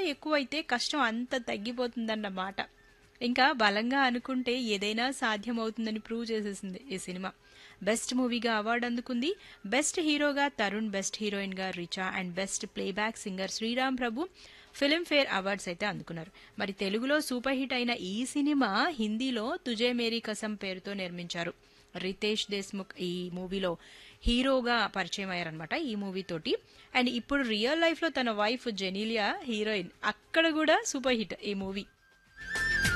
ఎక్కువైతే కష్టం అంత తగ్గిపోతుందన్నమాట ఇంకా బలంగా అనుకుంటే ఏదైనా సాధ్యమవుతుందని ప్రూవ్ చేసేసింది ఈ సినిమా బెస్ట్ మూవీగా అవార్డు అందుకుంది బెస్ట్ హీరోగా తరుణ్ బెస్ట్ హీరోయిన్ గా Richa and best playback singer Sriram Prabhu Filmfare awards అయితే అందుకున్నారు మరి తెలుగులో సూపర్ హిట్ అయిన ఈ సినిమా హిందీలో తుజే మేరీ కసం పేరుతో నిర్మించారు రితేష్ దేశ్ముఖ్ ఈ మూవీలో హీరోగా పరిచయం అయ్యారనమాట ఈ మూవీ తోటి అండ్ ఇప్పుడు రియల్ లైఫ్ లో తన వైఫ్ జెనీలియా హీరోయిన్ అక్కడ కూడా సూపర్ హిట్ ఈ మూవీ